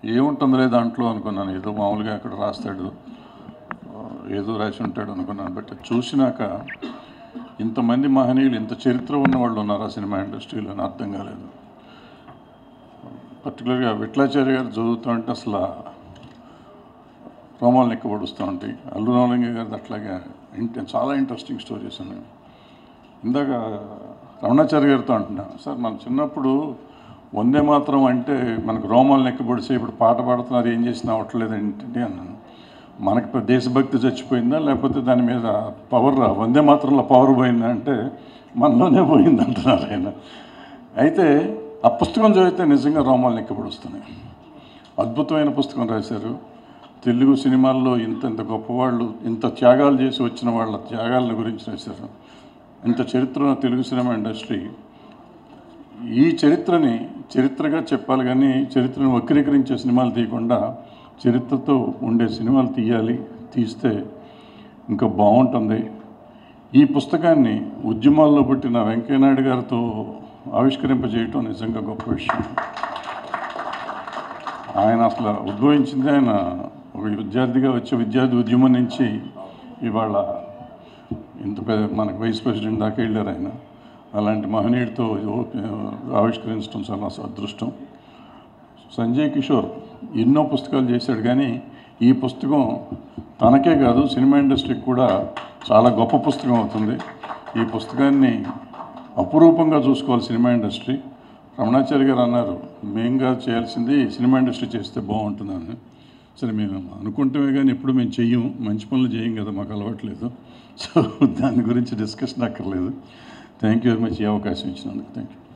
ఏముంటుందిలే దాంట్లో అనుకున్నాను ఏదో మామూలుగా అక్కడ రాస్తాడు ఆ, ఏదో రాసి ఉంటాడు అనుకున్నాను బట్ చూసినాక ఇంతమంది మహనీయులు ఇంత చరిత్ర ఉన్న వాళ్ళు ఉన్నారా సినిమా ఇండస్ట్రీలో అని అర్థం కాలేదు పర్టికులర్గా విట్లాచార్య గారు చదువుతుంటే అసలు రోమాలు ఎక్కబడుస్తూ ఉంటాయి అల్లు రామలింగ గారిది అట్లాగే ఇంట చాలా ఇంట్రెస్టింగ్ స్టోరీస్ ఉన్నాయి ఇందాక రమణాచార్య గారితో అంటున్నా సార్ మన చిన్నప్పుడు వందే మాత్రం అంటే మనకు రోమాలు నెక్కబడిసే ఇప్పుడు పాట పాడుతున్నారు ఏం చేసినా అవ్వట్లేదు ఏంటంటే అన్నాను మనకి ఇప్పుడు దేశభక్తి చచ్చిపోయిందా లేకపోతే దాని మీద పవర్ వందే మాత్రంలో పవర్ పోయిందా అంటే మనలోనే పోయింది అంటున్నారు ఆయన అయితే ఆ పుస్తకం చదివితే నిజంగా రోమాలు నెక్కబడుస్తున్నాయి అద్భుతమైన పుస్తకం రాశారు తెలుగు సినిమాల్లో ఇంత ఇంత గొప్పవాళ్ళు ఇంత త్యాగాలు చేసి వచ్చిన వాళ్ళ త్యాగాలను గురించి రాశారు ఇంత చరిత్ర ఉన్న తెలుగు సినిమా ఇండస్ట్రీ ఈ చరిత్రని చరిత్రగా చెప్పాలి కానీ చరిత్రను వక్రీకరించే సినిమాలు తీయకుండా చరిత్రతో ఉండే సినిమాలు తీయాలి తీస్తే ఇంకా బాగుంటుంది ఈ పుస్తకాన్ని ఉద్యమాల్లో పుట్టిన వెంకయ్యనాయుడు గారితో ఆవిష్కరింపజేయటం నిజంగా గొప్ప విషయం ఆయన అసలు ఉద్భవించింది ఆయన ఒక విద్యార్థిగా వచ్చే విద్యార్థి ఉద్యమం నుంచి ఇవాళ ఇంత పెద్ద మనకు వైస్ ప్రెసిడెంట్ దాకా వెళ్ళారు ఆయన అలాంటి మహనీయుడితో ఓ- ఆవిష్కరించడం చాలా అదృష్టం సంజయ్ కిషోర్ ఎన్నో పుస్తకాలు చేశాడు కానీ ఈ పుస్తకం తనకే కాదు సినిమా ఇండస్ట్రీకి కూడా చాలా గొప్ప పుస్తకం అవుతుంది ఈ పుస్తకాన్ని అపురూపంగా చూసుకోవాలి సినిమా ఇండస్ట్రీ రమణాచారి గారు అన్నారు మేంగా చేయాల్సింది సినిమా ఇండస్ట్రీ చేస్తే బాగుంటుందని సరే మేము అనుకుంటామే కానీ ఎప్పుడు మేము చెయ్యం మంచి పనులు చేయం కదా మాకు అలవాట్లేదు సో దాని గురించి డిస్కషన్ అక్కర్లేదు థ్యాంక్ యూ వెరీ మచ్ ఈ అవకాశం ఇచ్చినందుకు థ్యాంక్ యూ